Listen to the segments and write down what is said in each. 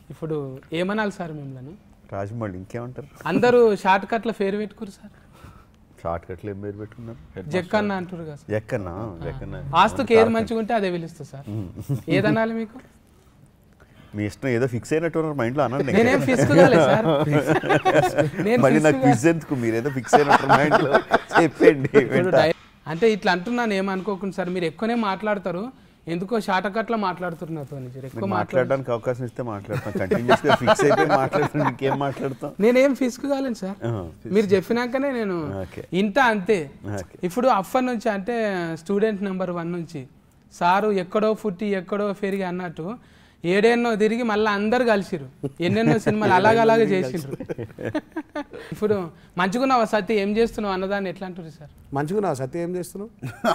ఇప్పుడు ఏమనాలి సార్ మిమ్మల్ని రాజమౌళి ఇంకేమంటారు అందరూ షార్ట్ కట్ల ఫేర్ పెట్టుకురు సార్ షార్ట్ కట్లు ఏం పేరు పెట్టుకున్నారు జక్కన్న అంటారు కదా సార్ ఎక్కన్నా ఎక్కన్నా ఆస్తుకి ఏది మంచిగా ఉంటే అదే పిలుస్తుంది సార్ ఏదనాలి మీకు మీ ఇష్టం ఏదో ఫిక్స్ అయినట్టు ఉన్నారు మైండ్లో అనండి ఇంకా. నేనేం ఫిక్స్ కాలేదు సార్ నేను మళ్ళీ fix నాకు గా- క్విజ్ ఎందుకు మీరు ఏదో ఫిక్స్ అయినట్టు మైండ్లో చెప్పండి ఇప్పుడు వింటా. డై- అంటే ఇట్లా అంటున్నాను ఏమనుకోకుండా సార్ మీరు ఎక్కువనే మాట్లాడతారు ఎందుకో షార్ట్ కట్ల మాట్లాడుతున్నారు నాతో నుంచి ఎక్కువ మీరు మాట్లాడు మాట్లాడడానికి అవకాశం ఇస్తే మాట్లాడతాం కంటిన్యూస్గా ఫిక్స్ అయిపోయి మాట్లాడుతాం ఇంకేం మాట్లాడతాం నేనేం ఫిస్క్ కాలేదు సార్ ఆహా. మీరు చెప్పినాకనే నేను ఓకే. ఇంత అంతే ఓకే. ఇప్పుడు అఫర్ నుంచి అంటే స్టూడెంట్ నెంబర్ వన్ నుంచి సారు ఎక్కడో పుట్టి ఎక్కడో పెరిగి అన్నట్టు ఏడెన్నో తిరిగి మళ్ళీ అందరు కలిసిరు ఎన్నెన్నో సినిమాలు అలాగ అలాగే చేసిండ్రు ఇప్పుడు మంచిగున్నావా సత్య ఏం చేస్తున్నావు అన్నదాన్ని ఎట్లా అంటారు సార్ మంచిగా నా సత్య ఏం చేస్తున్నావు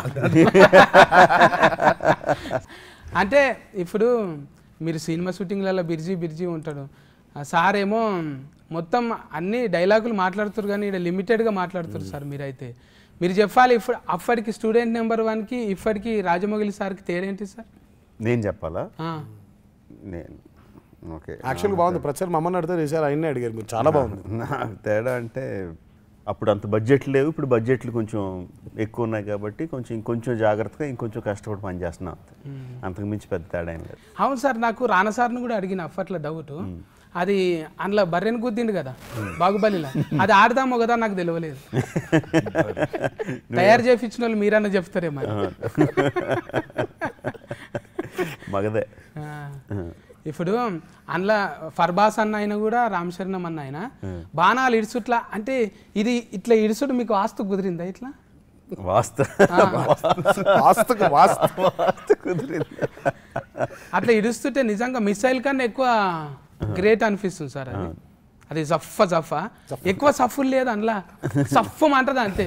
అంటే ఇప్పుడు మీరు సినిమా షూటింగ్లలో బిర్జీ బిర్జీ ఉంటాడు ఆ సార్ ఏమో మొత్తం అన్ని డైలాగులు మాట్లాడుతారు కానీ ఇక్కడ లిమిటెడ్గా మాట్లాడుతారు సార్ మీరైతే మీరు చెప్పాలి ఇప్పుడు అప్పటికి స్టూడెంట్ నెంబర్ వన్కి ఇప్పటికి రాజమౌళి సార్కి తేడేంటి సార్ నేను చెప్పాలా ఆ, నేను ఓకే యాక్చువల్గా బాగుంది ప్రచారం మమ్మల్ని అడిగితే ఈసారి ఆయన్నే అడిగారు మీరు చాలా బాగుంది నాకు తేడా అంటే అప్పుడు అంత బడ్జెట్లు లేవు ఇప్పుడు బడ్జెట్లు కొంచెం ఎక్కువ ఉన్నాయి కాబట్టి కొంచెం ఇంకొంచెం జాగ్రత్తగా ఇంకొంచెం కష్టపడి పని చేస్తున్నాం అంతే అంతకు మించి పెద్ద తేడా ఏం లేదు అవును సార్ నాకు రానా సార్ని కూడా అడిగిన అప్పట్లో డౌట్ అది అందులో బర్రెని గుద్దిండు కదా బాగుబలిలా అది ఆడదామో కదా నాకు తెలియలేదు తయారు చేయించిన వాళ్ళు మీరన్నా చెప్తారేమో మగదే ఆ. ఇప్పుడు అందులో ఫర్బాస్ అన్న ఆయన కూడా రామశరణం అన్న ఆయన బాణాలు ఇడుచుట్లా అంటే ఇది ఇట్లా ఇడుచుడు మీకు ఆస్తు కుదిరిందా ఇట్లా వాస్త వాస్తు వాస్తు వాస్త కుదిరింది అట్లా ఇడుస్తుంటే నిజంగా మిసైల్ కన్నా ఎక్కువ గ్రేట్ అనిపిస్తుంది సార్ అది అది జఫ్ఫ జఫ్ఫ ఎక్కువ సఫ్ఫులు లేదు అందులో సఫ్ఫం అంటది అంతే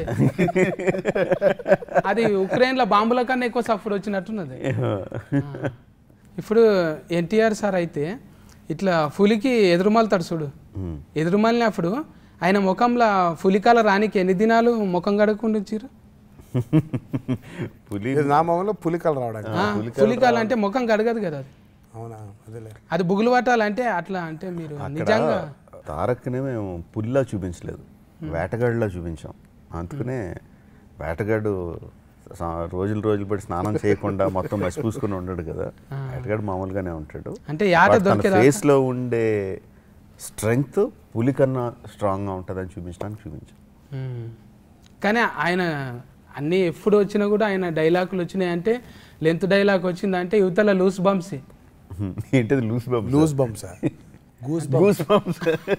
అది ఉక్రెయిన్ లో బాంబుల కన్నా ఎక్కువ సఫ్ఫుడు వచ్చినట్టున్నది ఆ. ఇప్పుడు ఎన్టీఆర్ సార్ అయితే ఇట్లా పులికి ఎదురుమలుతాడు చూడు ఉమ్. ఎదురుమలినప్పుడు ఆయన ముఖంలో పులికాల రానికి ఎన్ని దినాలు ముఖం కడగకుండా ఉంచారు పులి ఇది నా మొహంలో పులికలు రావడానికి పులికాల అంటే ముఖం కడగదు కదా అది అవునా అదేలే అది బుగులు పట్టాలంటే అట్లా అంటే మీరు అక్కడ నిజంగా తారక్నే మేము పులిలా చూపించలేదు వేటగాడిలా చూపించాం అందుకనే వేటగాడు సా- రోజులు రోజులు బట్టి స్నానం చేయకుండా మొత్తం మసి పూసుకుని ఉండడు కదా వేటగాడు మామూలుగానే ఉంటాడు అంటే యాట బట్ తన దొరికేదా ఫేస్ లో ఉండే స్ట్రెంగ్త్ పులి కన్నా స్ట్రాంగ్ గా ఉంటుందని చూపించడానికి చూపించాం మ్మ్. కానీ ఆయన అన్నీ ఎప్పుడు వచ్చినా కూడా ఆయన డైలాగులు వచ్చినాయంటే లెంత్ డైలాగ్ వచ్చిందంటే యువతల లూస్ బంప్స్ ఏంటిది లూస్ బాబు loose bumps goose goose bumps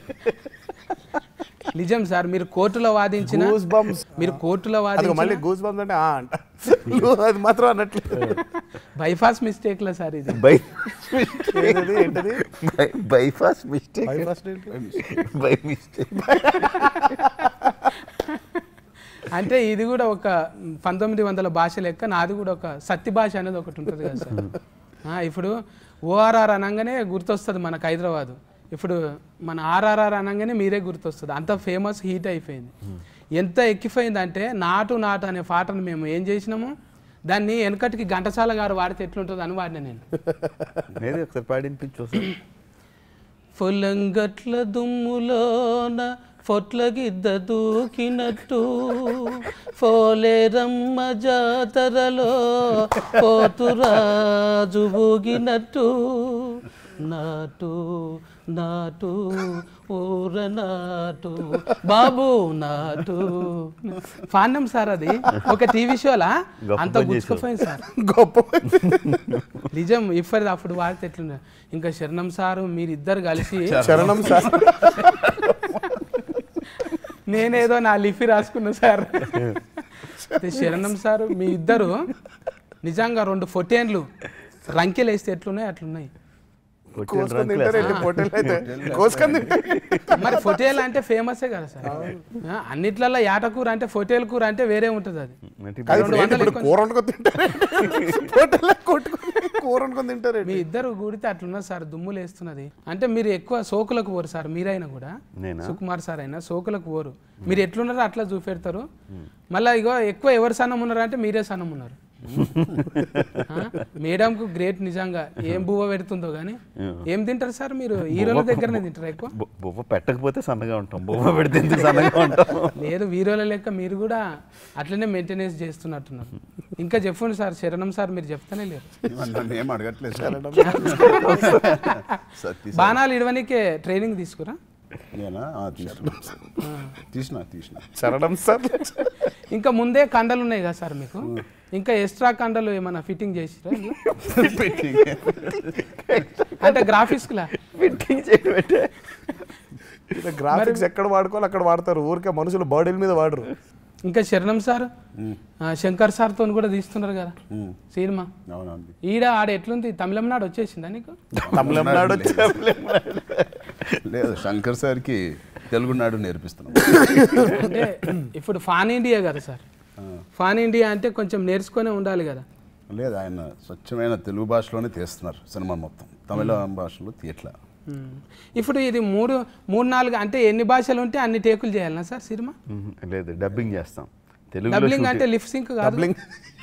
నిజం సార్ మీరు కోర్టులో వాదించిన గూస్ బంప్స్ మీరు కోర్టులో అది వాదించిన మళ్ళీ గూస్ బంప్స్ అంటే ఆ అంట అది మాత్రం అన్నట్లేదు బైపాస్ మిస్టేక్ల సార్ ఇది బై ఏంటది ఏంటది బైపాస్ మిస్టేక్ బై ఫస్ట్ ఏంటి? బై మిస్టేక్ అంటే ఇది కూడా ఒక పంతొమ్మిది వందల భాష లెక్క నాది కూడా ఒక సత్తి భాష అనేది ఒకటి ఉంటుంది కదా సార్ ఆ, ఇప్పుడు ఓఆర్ఆర్ అనగానే గుర్తొస్తుంది మనకు హైదరాబాద్ ఇప్పుడు మన ఆర్ఆర్ఆర్ అనగానే మీరే గుర్తొస్తుంది అంత ఫేమస్ హీట్ అయిపోయింది ఎంత ఎక్కిపోయిందంటే నాటు నాటు అనే పాటను మేము ఏం చేసినాము దాన్ని వెనకటికి ఘంటసాల గారు వాడితే ఎట్లుంటుంది అని వాడిన నేను నేనే ఒకసారి పాడినిపించు ఒకసారి. పొలంగట్ల దుమ్ములోన పొట్ల గిద్ద దూకినట్టు పోలేరమ్మ జాతరలో పోతురాజు ఊగినట్టు నాటు నాటు ఊర నాటు బాబు నాటు పాండం సార్ అది ఒక టీవీ షోలా గొప్ప అంత పని చేశావు. గుచ్చుకుపోయింది సార్ గొప్ప నిజం ఇప్పటిది అప్పుడు వాడితే ఎట్లుండే ఇంకా శరణం సారు మీరిద్దరు కలిసి శరణం సార్ నేనేదో నా లిఫి రాసుకున్నా సార్ అయితే శరణం సారు మీ ఇద్దరు నిజంగా రెండు ఫొటేన్లు రంకెలు వేస్తే ఎట్లున్నాయి అట్లున్నాయి వచ్చిన కోసుకొని రంకులు తింటారండి పొట్టేలు అయితే కోసుకొని తింటారు మరి ఫొటేల్ అంటే ఫేమసే కదా సార్ ఆ, అన్నిట్లలో యాటకూర అంటే ఫొటేల్ కూర అంటే వేరే ఉంటుంది అది అంటే కాదు రెండు ఇప్పుడు ఏంటి వందలు ఇప్పుడు కూర వండుకొని తింటారు పొట్టేలు కొట్టుకొని కూర వండుకొని తింటారు మీ ఇద్దరు కూడితే అట్లున్నది సార్ దుమ్ములు వేస్తున్నది అంటే మీరు ఎక్కువ సోకులకు పోరు సార్ మీరైనా కూడా నేనా సుకుమార్ సార్ అయినా సోకులకు పోరు మీరు ఎట్లున్నారో అట్లా చూపెడతారు మళ్ళీ ఇగో ఎక్కువ ఎవరు సన్నం ఉన్నారు అంటే మీరే సన్నం ఉన్నారు ఆ? మేడంకు గ్రేట్ నిజంగా ఏం బువ్వ పెడుతుందో కానీ ఏం తింటారు సార్ మీరు హీరోల దగ్గరనే తింటారు ఎక్కువ బొ- బొవ్వ పెట్టకపోతే సన్నగా ఉంటాం బొవ్వ పెడితే ఎందుకు సన్నగా ఉంటాం లేదు హీరోల లెక్క మీరు కూడా అట్లనే మెయింటెనెన్స్ చేస్తున్నట్టున్నారు ఇంకా చెప్పండి సార్ శరణం సార్ మీరు చెప్తానే లేరు నన్ను ఏం అడగట్లేదు సార్ సత్తి సార్ బాణాలు ఇడవనికే ట్రైనింగ్ తీసుకురా నేనా ఆ, తీసిన తీసిన తీసిన శరణం సార్ ఇంకా ముందే కండలు ఉన్నాయి కదా సార్ మీకు ఇంకా ఎక్స్ట్రా కండలు ఏమైనా ఫిట్టింగ్ చేసిరా ఇందులో? అంటే గ్రాఫిక్స్లా ఫిట్టింగ్ చేయబట్టే గ్రాఫిక్స్ ఎక్కడ వాడుకోవాలి అక్కడ వాడతారు ఊరికే మనుషులు బాడీల మీద వాడరు ఇంకా శరణం సార్ ఆ, శంకర్ సార్తో కూడా తీస్తున్నారు కదా ఉమ్, సినిమా అవునండి ఈడ ఆడ ఎట్లుంది తమిళనాడు వచ్చేసిందా నీకు తమిళనాడు వచ్చి లేదు శంకర్ సార్కి తెలుగు నాడు నేర్పిస్తున్నాం అంటే ఇప్పుడు ఫాన్ ఇండియా కదా సార్ ఫాన్ ఇండియా అంటే కొంచెం నేర్చుకునే ఉండాలి కదా లేదు ఆయన స్వచ్ఛమైన తెలుగు భాషలోనే తీస్తున్నారు సినిమా మొత్తం తమిళ భాషలో తీయట్లా ఉమ్. ఇప్పుడు ఇది మూడు మూడు నాలుగు అంటే ఎన్ని భాషలు ఉంటే అన్ని టేకులు చేయాలనా సార్ సినిమా మ్మ్. లేదు డబ్బింగ్ చేస్తాం తెలుగులో డబ్లింగ్ షూటింగ్- అంటే లిప్ సింక్ కాదు డబ్లింగ్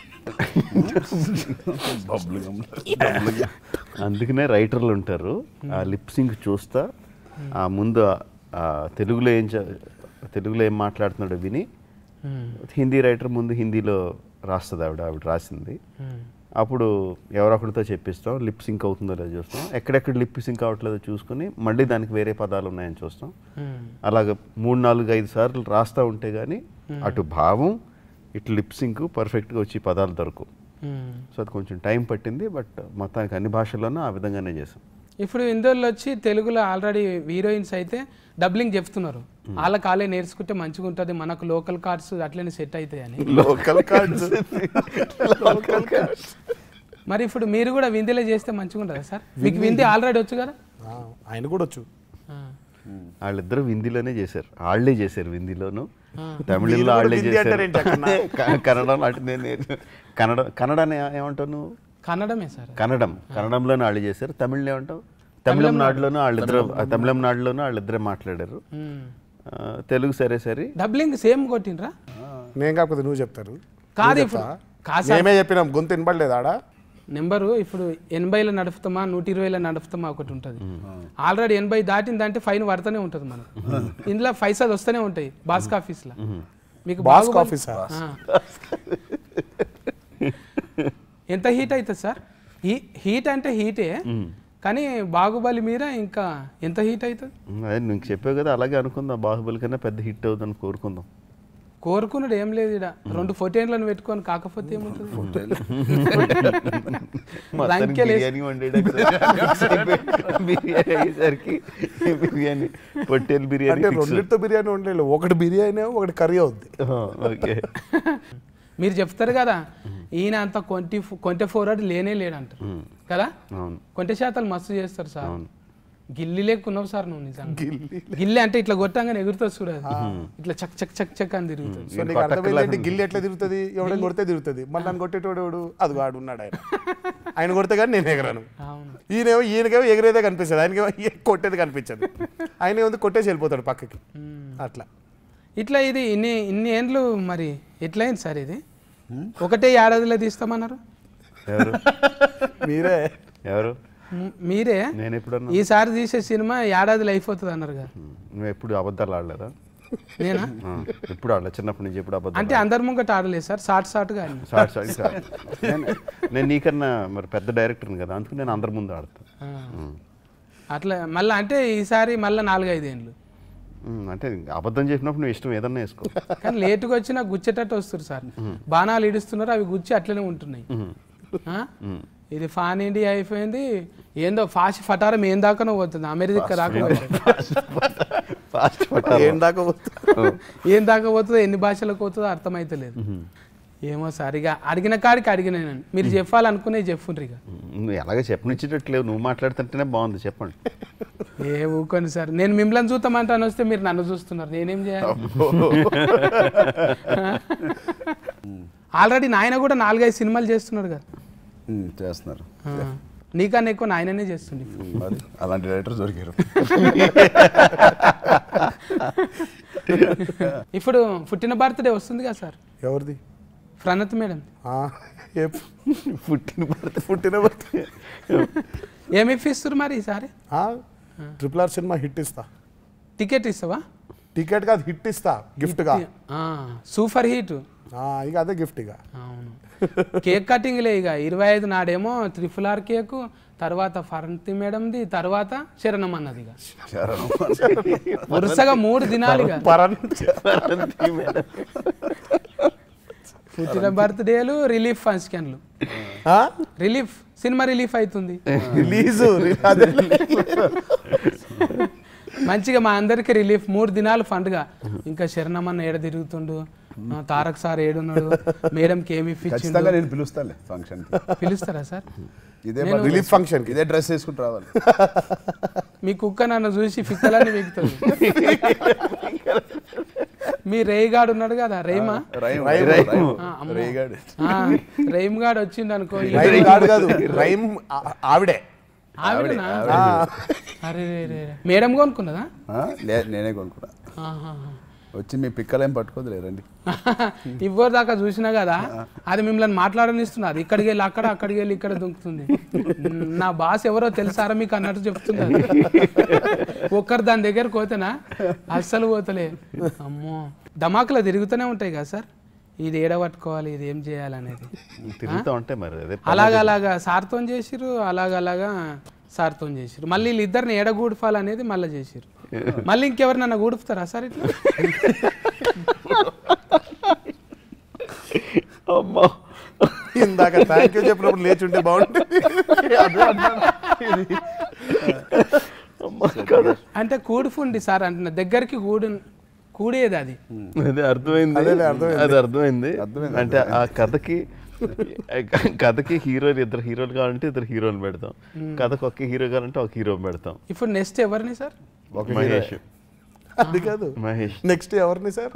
బబ్లిగం బబ్లిగం అందుకనే రైటర్లు ఉంటారు ఆ లిప్ సింక్ చూస్తా ఆ ముందు ఆ- ఆ తెలుగులో ఏం చ- తెలుగులో ఏం మాట్లాడుతున్నాడో విని ఉమ్. హిందీ రైటర్ ముందు హిందీలో రాస్తుంది ఆవిడ ఆవిడ రాసింది ఉమ్. అప్పుడు ఎవరొకరితో చెప్పిస్తాం లిప్ సింక్ అవుతుందో లేదో చూస్తాం ఎక్కడెక్కడ లిప్ సింక్ అవ్వట్లేదో చూసుకుని మళ్ళీ దానికి వేరే పదాలు ఉన్నాయని చూస్తాం ఉమ్. అలాగ మూడు నాలుగు ఐదు సార్లు రాస్తూ ఉంటే కానీ అటు భావం ఇటు లిప్ సింక్ పర్ఫెక్ట్గా వచ్చి పదాలు దొరకవు ఉమ్. సో అది కొంచెం టైం పట్టింది బట్ మొత్తానికి అన్ని భాషల్లోనూ ఆ విధంగానే చేసాం ఇప్పుడు ఇందులో వచ్చి తెలుగులో ఆల్రెడీ హీరోయిన్స్ అయితే డబ్లింగ్ చెప్తున్నారు వాళ్ళ కాలే నేర్చుకుంటే మంచిగా ఉంటుంది మనకు లోకల్ కార్డ్స్ అట్లనే సెట్ అవుతాయి అని లోకల్ కార్డ్స్ లోకల్ కార్డ్స్ మరి ఇప్పుడు మీరు కూడా విందీలో చేస్తే మంచిగా ఉంటుందా సార్ మీకు విందీ ఆల్రెడీ వచ్చు కదా ఆయన కూడా వచ్చు ఆ. వాళ్ళిద్దరూ హిందీలోనే చేశారు వాళ్ళే చేశారు హిందీలోను ఆ. తమిళంలో మీరు వాళ్ళే హిందీ చేశారు అంటారేంటి అక్కడ? క- కన్నడంలో అంటే నేను నేర్చు- కన్నడ కన్నడ అని ఏమంటావు నువ్వు కన్నడమే సార్ కన్నడం కన్నడంలోనే వాళ్ళు చేశారు తమిళ్లో ఏమంటావు తమిళనాడులోనూ వాళ్ళిద్దరు తమిళనాడులోనూ వాళ్ళిద్దరే మాట్లాడారు ఉమ్. ఆ, తెలుగు సరే సరే డబ్లింగ్ సేమ్ కొట్టినరా నేను కాకపోతే నువ్వు చెప్తారు కాదు నువ్వు ఇప్పుడు చెప్తావా? కాదు సార్ మేమే చెప్పినాం గొంతు వినపడలేదు ఆడ నెంబరు ఇప్పుడు ఎనభైలో నడుపుతామా నూట ఇరవైలో నడుపుతామా ఒకటి ఉంటుంది ఆల్రెడీ ఎనభై దాటిందంటే ఫైన్ పడుతూనే ఉంటుంది మనకు ఇందులో పైసలు వస్తూనే ఉంటాయి బాస్క్ ఆఫీస్లో మీకు బాస్క్ బాగుపడి- ఆఫీసా? ఆ. ఎంత హీట్ అవుతుంది సార్ హీ హీట్ అంటే హీటే కానీ బాగుబలి మీద ఇంకా ఎంత హీట్ అవుతుంది అదే నీకు చెప్పావు కదా అలాగే అనుకుందాం బాహుబలి కన్నా పెద్ద హిట్ అవుతుందని కోరుకుందాం కోరుకున్నాడు ఏం లేదు ఇక్కడ రెండు ఫోటోలను పెట్టుకొని కాకపోతే ఏముంటుంది మొత్తానికి రంకెలేసి- బిర్యానీ వండేయడానికి బిర్యానీ అయ్యేసరికి బిర్యానీ పొట్టేలు బిర్యానీ అంటే fix. రెండింటితో బిర్యానీ ఉండలేదు ఒకటి బిర్యానీ ఒకటి కర్రీ అవుద్ది ఆ, ఓకే మీరు చెప్తారు కదా ఈయన అంత కొంటి కొంటె ఫోర్వర్డ్ లేనే లేడంటారు కదా అవును కొంటె శాతాలు మస్తు చేస్తారు సార్ అవును. గిల్లి లేకున్నావు సార్ నువ్వు నిజంగా గిల్లి అంటే ఇట్లా కొట్టంగానే ఎగురుతుంది చూడదు ఇట్లా చక్ చక్ చక్ చక్ అని తిరుగుతుంది సో నీకు అర్థమైంది ఏంటి గిల్లి ఎట్లా తిరుగుతుంది ఎవడైనా కొడితే తిరుగుతుంది మళ్ళీ నన్ను కొట్టేటోడు ఎవడు అది వాడు ఉన్నాడు ఆయన ఆయన కొడితే కానీ నేను ఎగరాను అవును ఈయనేమో ఈయనకేమో ఎగిరేదే కనిపిస్తుంది ఆయనకేమో ఈ- కొట్టేది కనిపించదు ఆయన ఏముంది కొట్టేసి వెళ్ళిపోతాడు పక్కకి అట్లా ఇట్లా ఇది ఇన్ని ఇన్ని ఏండ్లు మరి ఎట్లయింది సార్ ఇది ఒకటే ఏడాదిలో తీస్తామన్నారు ఎవరు మీరే ఎవరు మ్, మీరే నేను ఎప్పుడన్నా ఈసారి తీసే సినిమా ఏడాదిలో అయిపోతుంది అన్నారు కదా నువ్వు ఎప్పుడు అబద్ధాలు ఆడలేదా నేనా ఆ, ఎప్పుడు ఆడలేదు చిన్నప్పటి నుంచి ఎప్పుడు అబద్ధాలు అంటే అందరి ముంగట ఆడలేదు సార్ షార్ట్ షార్ట్గా ఆడినా సారీ సారీ సారీ నేను- నేను నీకన్నా మరి పెద్ద డైరెక్టర్ని కదా అందుకు నేను అందరి ముందు ఆడతాను ఆ. అట్లా మళ్ళీ అంటే ఈసారి మళ్ళీ నాలుగైదు ఏండ్లు ఉమ్, అంటే అబద్ధం చెప్పినప్పుడు నువ్వు ఇష్టం ఏదన్నా వేసుకో కానీ లేటుగా వచ్చినా గుచ్చేటట్టు వస్తారు సార్ బాణాలు ఇడుస్తున్నారు అవి గుచ్చి అట్లనే ఉంటున్నాయి ఆ? ఇది ఫాన్ ఇండియా అయిపోయింది ఏందో ఫాస్ట్ ఫటారం ఏం దాకానో పోతుంది అమెరికా దాకా ఫాస్ట్ ఏం దాకా పోతుంది? ఏం దాకా పోతుందో ఎన్ని భాషలకు పోతుందో అర్థమైతలేదు ఏమో సార్ ఇక అడిగిన కాడికి అడిగినాను మీరు చెప్పాలనుకునే చెప్పుండ్రు ఇక నువ్వు ఎలాగ చెప్పనిచ్చేటట్లేవు నువ్వు మాట్లాడుతుంటేనే బాగుంది చెప్పండి ఏ ఊకొని సార్ నేను మిమ్మల్ని చూస్తామంటాను వస్తే మీరు నన్ను చూస్తున్నారు నేనేం చేయాలి ఆల్రెడీ నాయన కూడా నాలుగైదు సినిమాలు చేస్తున్నాడు కదా ఉమ్, చేస్తున్నారు ఆ. నీకన్నా ఎక్కువ నాయననే చేస్తుండే మరి అలాంటి రైటర్స్ దొరికారు ఇప్పుడు పుట్టిన బర్త్డే వస్తుంది కదా సార్ ఎవరిది ప్రణత్ మేడం ఆ, ఏ పుట్టిన భర్త పుట్టిన బర్త్ ఏమి ఇస్తారు మరి ఈసారి ట్రిపుల్ ఆర్ సినిమా హిట్ ఇస్తా టికెట్ ఇస్తావా టికెట్ కాదు హిట్ ఇస్తా గిఫ్ట్ గా ఆ, సూపర్ హీట్ ఆ, ఇక అదే గిఫ్ట్ ఇక అవును కేక్ కటింగ్లే ఇక ఇరవై ఐదు నాడేమో త్రిఫుల్ ఆర్ కేకు తర్వాత ఫరంతి మేడంది తర్వాత శరణం అన్నది ఇక శరణం. వరుసగా మూడు దినాలుగా పరన్ పుట్టిన బర్త్డేలు రిలీఫ్ ఫంక్షన్లు రిలీఫ్ సినిమా రిలీఫ్ అవుతుంది రిలీజ్ అదే మంచిగా మా అందరికి రిలీఫ్ మూడు దినాలు పండుగ ఇంకా శరణమన్న ఏడ తిరుగుతుండు ఆ, తారక్ సార్ ఏడున్నాడు మేడంకి ఏమి ఇప్పించిండు ఖచ్చితంగా నేను పిలుస్తాలే ఫంక్షన్ పిలుస్తారా సార్ ఇదే నేను- రిలీఫ్ ఫంక్షన్ ఇదే డ్రెస్ వేసుకుని రావాలి మీ కుక్క నన్ను చూసి ఫిక్కలని వీగుతుంది మీ రేయిగాడు ఉన్నాడు కదా రేమా రైమ్ రైమ్. రైమ్. ఆ, అమ్మో. రేగాడు ఆ, రైమ్ గాడు వచ్చిండు అనుకో ఈ రైమ్ కాదు కాదు రైమ్ ఆ- ఆవిడే ఆవిడనా ఆ, అరే రే రే రే. మేడం కొనుక్కున్నదా ఆ? లే నేనే కొనుక్కున్నా ఆహాహా. వచ్చి మీ పిక్కలేం పట్టుకోదులే రండి ఇవ్వరు దాకా చూసినా కదా అది మిమ్మల్ని మాట్లాడనిస్తున్నారు ఇక్కడికి వెళ్ళి అక్కడ అక్కడికి వెళ్ళి ఇక్కడ దుంకుతుంది నా బాస్ ఎవరో తెలుసారా మీకు అన్నట్టు చెప్తుంది అది. ఒక్కరు దాని దగ్గరకు పోతేనా అస్సలు పోతలే అమ్మో ధమాకులు తిరుగుతూనే ఉంటాయి కదా సార్ ఇది ఏడ పట్టుకోవాలి ఇది ఏం చేయాలి అనేది తిరుగుతూ ఉంటాయి మరి అదే అలాగ అలాగా సార్తో చేసిరు అలాగ అలాగా సార్తో చేసిరు మళ్ళీ వీళ్ళిద్దరిని ఏడ గూడుపాలనేది మళ్ళీ చేసిరు మళ్ళీ ఇంకెవరినన్నా గూడుపుతారా సార్ ఇట్లా అమ్మా ఇందాక థ్యాంక్ యూ చెప్పినప్పుడు లేచి ఉంటే బాగుంటుంది అంటే కూడుఫుండి సార్ అంటున్నా దగ్గరికి కూడు కూడేది అది అదే అర్థమైంది అదేలే, అర్థమైంది. అది అర్థమైంది అర్థమైంది, అంటే ఆ కథకి కథకి హీరోలు ఇద్దరు హీరోలు కావాలంటే ఇద్దరు హీరోలు పెడతాం కథకు ఒక హీరో కావాలంటే ఒక హీరో పెడతాం ఇప్పుడు నెక్స్ట్ ఎవరిని సార్ ఒక మహేష్ అది కాదు మహేష్ నెక్స్ట్ ఎవరిని సార్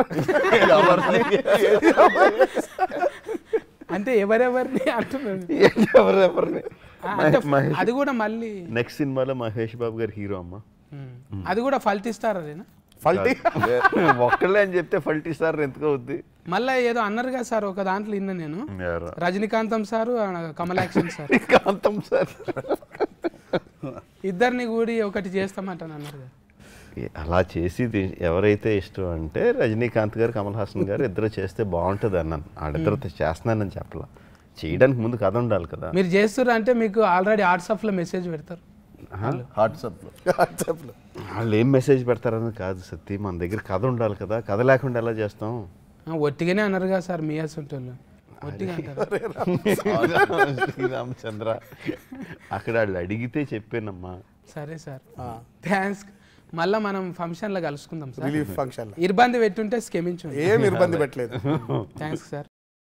అంటే ఎవరెవరిని అంటున్నాను ఎవరు ఎవరిని ఆ, అంటే మహేష్ అది కూడా మళ్ళీ నెక్స్ట్ సినిమాలో మహేష్ బాబు గారు హీరో అమ్మ ఉమ్. అది కూడా ఫల్ట్ ఇస్తారేనా ఫల్టీ ఒక్కళ్ళే అని చెప్తే ఫల్టీ సార్ ఎందుకు అవుద్ది మళ్ళీ ఏదో అన్నారు కదా సార్ ఒక దాంట్లో విన్నా నేను ఎవరు రజనీకాంతం సారు ఆ, కమల్ యాక్షన్ సార్ కాంతం సార్ ఇద్దరిని కూడి ఒకటి చేస్తామంటాను అన్నారు కదా అలా చేసి ది- ఎవరైతే ఇష్టం అంటే రజనీకాంత్ గారు కమల్ హాసన్ గారు ఇద్దరు చేస్తే బాగుంటుంది అన్నాను వాళ్ళిద్దరితో చేస్తున్నానని చెప్పలా చేయడానికి ముందు కథ ఉండాలి కదా మీరు చేస్తుర్రు అంటే మీకు ఆల్రెడీ వాట్సాప్లో మెసేజ్ పెడతారు వాట్సాప్లో చెప్పలు వాళ్ళు ఏం మెసేజ్ పెడతారని కాదు సత్తి మన దగ్గర కథ ఉండాలి కదా కథ లేకుండా ఎలా చేస్తాం ఆ, ఒట్టిగానే అన్నారు కదా సార్ మీ అసంటోళ్ళు ఒట్టిగా అంటారు శ్రీరామచంద్ర అక్కడ వాళ్ళు అడిగితే చెప్పానమ్మా సరే సార్ థ్యాంక్స్ మళ్ళీ మనం ఫంక్షన్లో కలుసుకుందాం సార్ రిలీఫ్ ఫంక్షన్ ఇబ్బంది పెట్టుంటే స్కెమించు ఏం ఇబ్బంది పెట్టలేదు థ్యాంక్స్ సార్